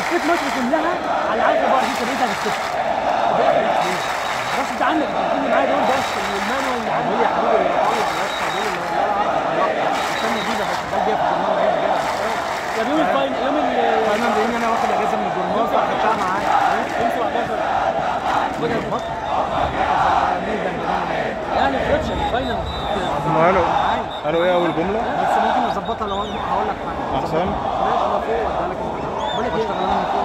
لفيت مصر كلها على عارف 24 سنه انت هتكسبها وفي الاخر لا بس انت عندك الاثنين اللي معايا دول بس والمانوال اللي عندي هي حبيبي اللي بطلع بس دول اللي لا اعرف استنى دي بس ده جاي في الجرنال عايز كده طب يوم الفاين يوم ال انا لان انا واخد اجازه من الجورنال فاخدتها معايا يوم 17 بدأ البطل يعني فريتش الفاينل هم قالوا قالوا ايه اول جمله؟ بس ممكن اظبطها لو أنا- هقول لك حاجه أحسن؟ ماشي انا فوق واديها لك انت بقول لك ايه